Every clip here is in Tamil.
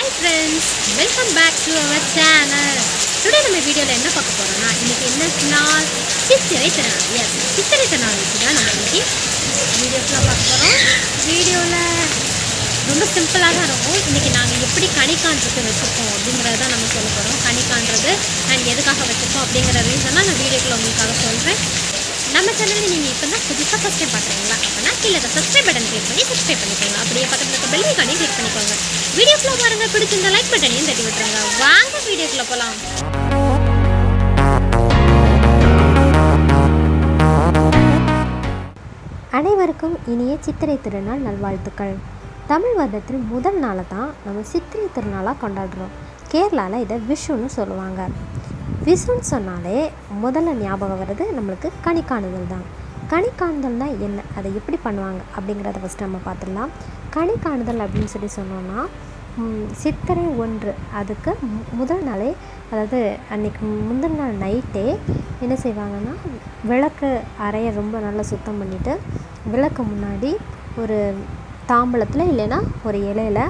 hi friends welcome back to our channel today நம்ம வீடியோவில் என்ன பார்க்க போகிறோம்னா இன்றைக்கி என்ன நாள் சித்திரை திருநாள் எஸ் சித்திரை திருநாள் வச்சு தான் நம்ம இன்றைக்கி வீடியோஸ்லாம் பார்க்க போகிறோம் வீடியோவில் ரொம்ப சிம்பிளாக தான் இருக்கும் இன்றைக்கி நாங்கள் எப்படி கனி காண்றது வச்சுருக்கோம் அப்படிங்கிறத தான் நம்ம சொல்ல போகிறோம் கனி காண்றது அண்ட் எதுக்காக வச்சுருக்கோம் அப்படிங்கிற ரீசன்லாம் நான் வீடியோக்குள்ள உங்களுக்காக சொல்கிறேன் நம்ம சேனலில் நீங்கள் இப்போ தான் புதுசாக ஃபஸ்ட் டைம் பார்க்குறீங்களா அப்படின்னா கீழே சப்ஸ்கிரைப் பட்டன் கிளிக் பண்ணி சப்ஸ்கிரைப் பண்ணிக்கோங்க அப்படியே பக்கத்தில் இருக்க பெல் ஐக்கானையும் கிளிக் பண்ணிக்கோங்க வீடியோக்குள்ள பாருங்க பிடிச்சிருந்த லைக் பட்டனையும் தட்டி விட்டுருங்க வாங்க வீடியோக்குள்ள போகலாம் அனைவருக்கும் இனிய சித்திரை திருநாள் நல்வாழ்த்துக்கள் தமிழ் வருடத்தில் முதல் நாளை தான் நம்ம சித்திரை திருநாளாக கொண்டாடுறோம் கேரளாவில் இதை விஷுன்னு சொல்லுவாங்க விஷுன்னு சொன்னாலே முதல்ல ஞாபகம் வர்றது நம்மளுக்கு கனி காணுதல் தான் கனி காணுதல்னா என்ன அதை எப்படி பண்ணுவாங்க அப்படிங்கிறத ஃபஸ்ட்டு நம்ம பார்த்துடலாம் கனி காணுதல் அப்படின்னு சொல்லி சொன்னோன்னா ம், சித்திரை ஒன்று அதுக்கு மு- முதல் நாளே அதாவது அன்னைக்கு முந்தின நாள் நைட்டே என்ன செய்வாங்கன்னா விளக்கு அறையை ரொம்ப நல்லா சுத்தம் பண்ணிவிட்டு விளக்கு முன்னாடி ஒரு தாம்பளத்தில் இல்லைன்னா ஒரு இலையில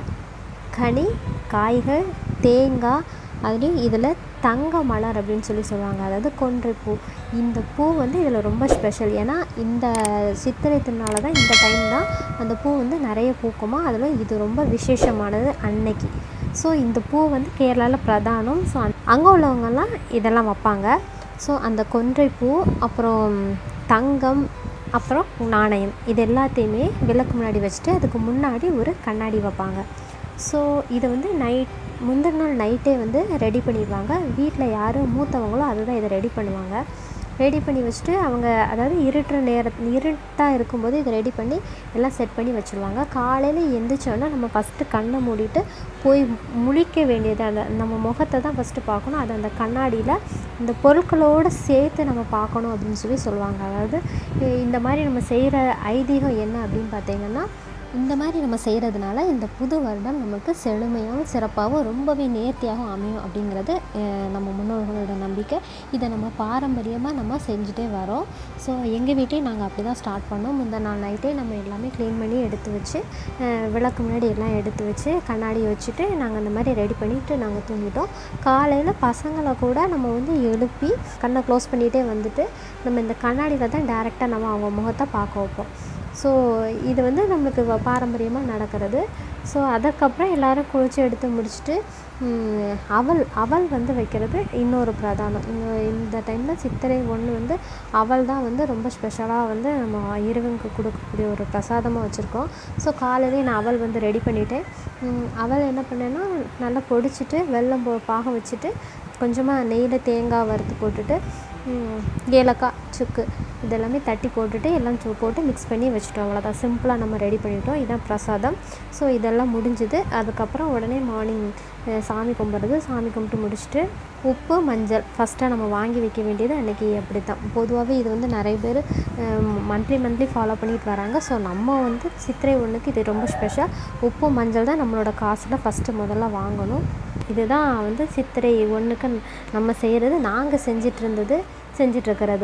கனி காய்கள் தேங்காய் அதுலேயும் இதில் தங்க மலர் அப்படின்னு சொல்லி சொல்லுவாங்க அதாவது கொன்றை பூ இந்த பூ வந்து இதில் ரொம்ப ஸ்பெஷல் ஏன்னா இந்த சித்திரை திருநாளில் தான் இந்த டைம் தான் அந்த பூ வந்து நிறைய பூக்குமா அதில் இது ரொம்ப விசேஷமானது அன்னைக்கு ஸோ இந்த பூ வந்து கேரளாவில் பிரதானம் ஸோ அங்கே உள்ளவங்கெல்லாம் இதெல்லாம் வைப்பாங்க ஸோ அந்த கொன்றை பூ அப்புறம் தங்கம் அப்புறம் நாணயம் இது எல்லாத்தையுமே விளக்கு முன்னாடி வச்சுட்டு அதுக்கு முன்னாடி ஒரு கண்ணாடி வைப்பாங்க ஸோ இதை வந்து நைட் முந்தின நாள் நைட்டே வந்து ரெடி பண்ணிடுவாங்க வீட்டில் யார் மூத்தவங்களோ அதுதான் இதை ரெடி பண்ணுவாங்க ரெடி பண்ணி வச்சுட்டு அவங்க அதாவது இருட்டுற நேர இருட்டாக இருக்கும்போது இதை ரெடி பண்ணி எல்லாம் செட் பண்ணி வச்சுருவாங்க காலையில் எந்திரிச்சோன்னா நம்ம ஃபஸ்ட்டு கண்ணை மூடிட்டு போய் முழிக்க வேண்டியது அந்த நம்ம முகத்தை தான் ஃபஸ்ட்டு பார்க்கணும் அது அந்த கண்ணாடியில் இந்த பொருட்களோடு சேர்த்து நம்ம பார்க்கணும் அப்படின்னு சொல்லி சொல்லுவாங்க அதாவது இ- இந்த மாதிரி நம்ம செய்கிற ஐதீகம் என்ன அப்படின்னு பார்த்தீங்கன்னா இந்த மாதிரி நம்ம செய்கிறதுனால இந்த புது வருடம் நமக்கு செழுமையாகவும் சிறப்பாகவும் ரொம்பவே நேர்த்தியாகவும் அமையும் அப்படிங்கிறது அஹ், நம்ம முன்னோர்களோட நம்பிக்கை இதை நம்ம பாரம்பரியமாக நம்ம செஞ்சுட்டே வரோம் ஸோ எங்கள் வீட்லேயும் நாங்கள் அப்படி தான் ஸ்டார்ட் பண்ணோம் முந்தின நாள் நைட்டே நம்ம எல்லாமே க்ளீன் பண்ணி எடுத்து வச்சு அஹ், விளக்கு முன்னாடி எல்லாம் எடுத்து வச்சு கண்ணாடி வச்சுட்டு நாங்கள் அந்த மாதிரி ரெடி பண்ணிவிட்டு நாங்கள் தூங்கிட்டோம் காலையில் பசங்களை கூட நம்ம வந்து எழுப்பி கண்ணை க்ளோஸ் பண்ணிகிட்டே வந்துட்டு நம்ம இந்த கண்ணாடியில் தான் டேரெக்டாக நம்ம அவங்க முகத்தை பார்க்க வைப்போம் ஸோ இது வந்து நம்மளுக்கு வ- பாரம்பரியமாக நடக்கிறது ஸோ அதுக்கப்புறம் எல்லாரும் குளிச்சு எடுத்து முடிச்சுட்டு ம், அவல் அவல் வந்து வைக்கிறது இன்னொரு பிரதானம் இந்த- இந்த டைமில் சித்திரை ஒன்று வந்து அவல் தான் வந்து ரொம்ப ஸ்பெஷலாக வந்து நம்ம இறைவனுக்கு கொடுக்கக்கூடிய ஒரு பிரசாதமாக வச்சுருக்கோம் ஸோ காலையிலே நான் அவல் வந்து ரெடி பண்ணிவிட்டேன் அவல் என்ன பண்ணேன்னா நல்லா பொடிச்சிட்டு வெல்லம் போ பாக வச்சுட்டு கொஞ்சமாக நெய்யில் தேங்காய் வறுத்து போட்டுட்டு ம், ஏலக்காய் சுக்கு இதெல்லாமே தட்டி போட்டுட்டு எல்லாம் சு போட்டு மிக்ஸ் பண்ணி வச்சுட்டோம் அவ்வளோதான் சிம்பிளாக நம்ம ரெடி பண்ணிட்டோம் இதான் பிரசாதம் ஸோ இதெல்லாம் முடிஞ்சுது அதுக்கப்புறம் உடனே மார்னிங் சாமி கும்பிட்றது சாமி கும்பிட்டு முடிச்சுட்டு உப்பு மஞ்சள் ஃபஸ்ட்டாக நம்ம வாங்கி வைக்க வேண்டியது அன்றைக்கி அப்படி தான் பொதுவாகவே இது வந்து நிறைய பேர் மந்த்லி மந்த்லி ஃபாலோ பண்ணிட்டு வராங்க ஸோ நம்ம வந்து சித்திரை ஒன்றுக்கு இது ரொம்ப ஸ்பெஷல் உப்பு மஞ்சள் தான் நம்மளோட காசில் ஃபஸ்ட்டு முதல்ல வாங்கணும் இதுதான் வந்து சித்திரை ஒன்றுக்கு நம்ம செய்கிறது நாங்கள் செஞ்சிட்டு இருந்தது செஞ்சிட்ருக்கிறது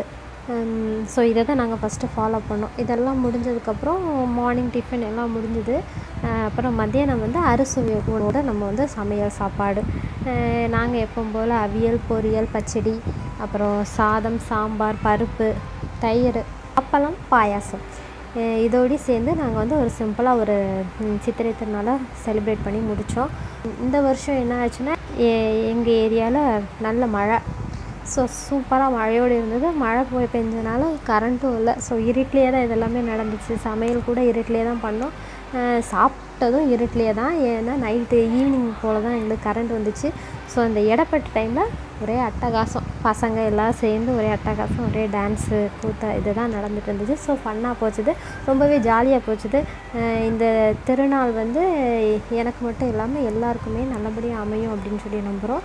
ஸோ இதை தான் நாங்கள் ஃபஸ்ட்டு ஃபாலோ பண்ணோம் இதெல்லாம் முடிஞ்சதுக்கப்புறம் மார்னிங் டிஃபன் எல்லாம் முடிஞ்சுது அஹ் அப்புறம் மத்தியானம் வந்து அறுசுவையோட நம்ம வந்து சமையல் சாப்பாடு நாங்கள் எப்பவும் போல் அவியல் பொரியல் பச்சடி அப்புறம் சாதம் சாம்பார் பருப்பு தயிர் அப்பளம் பாயாசம் அஹ் இதோடு சேர்ந்து நாங்கள் வந்து ஒரு சிம்பிளாக ஒரு ம், சித்திரை திருநாளை செலிப்ரேட் பண்ணி முடித்தோம் இந்த வருஷம் என்ன ஆச்சுன்னா எங்கள் ஏரியாவில் நல்ல மழை ஸோ சூப்பராக மழையோடு இருந்தது மழை போய் பெஞ்சனால கரண்ட்டும் இல்லை ஸோ இருட்டிலே தான் இதெல்லாமே நடந்துச்சு சமையல் கூட இருட்டிலே தான் பண்ணோம் அஹ் சாப்பிட்டதும் இருட்டிலே தான் ஏன்னா நைட்டு ஈவினிங் போல் தான் எங்களுக்கு கரண்ட் வந்துச்சு ஸோ அந்த இடப்பட்ட டைமில் ஒரே அட்டகாசம் பசங்க எல்லாம் சேர்ந்து ஒரே அட்டகாசம் ஒரே டான்ஸு கூத்த இதுதான் நடந்துட்டு இருந்துச்சு ஸோ ஃபன்னாக போச்சுது ரொம்பவே ஜாலியாக போச்சுது அஹ் இந்த திருநாள் வந்து எனக்கு மட்டும் இல்லாமல் எல்லாருக்குமே நல்லபடியாக அமையும் அப்படின்னு சொல்லி நம்புகிறோம்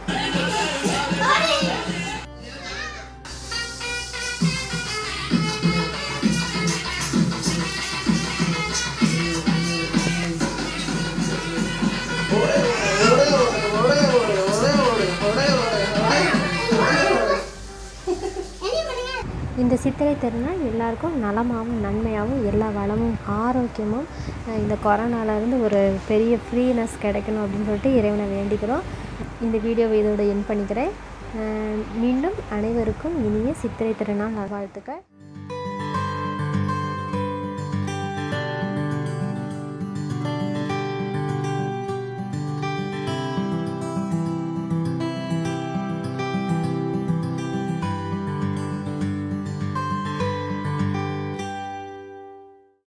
இந்த சித்திரை திருநாள் எல்லாருக்கும் நலமாகவும் நன்மையாகவும் எல்லா வளமும் ஆரோக்கியமும் அஹ் இந்த கொரோனாலேருந்து ஒரு பெரிய ஃப்ரீனஸ் கிடைக்கணும் அப்படின்னு சொல்லிட்டு இறைவனை வேண்டிக்கிறோம் இந்த வீடியோவை இதோட என் பண்ணிக்கிறேன் அஹ் மீண்டும் அனைவருக்கும் இனிய சித்திரை திருநாள் நல்வாழ்த்துக்கள்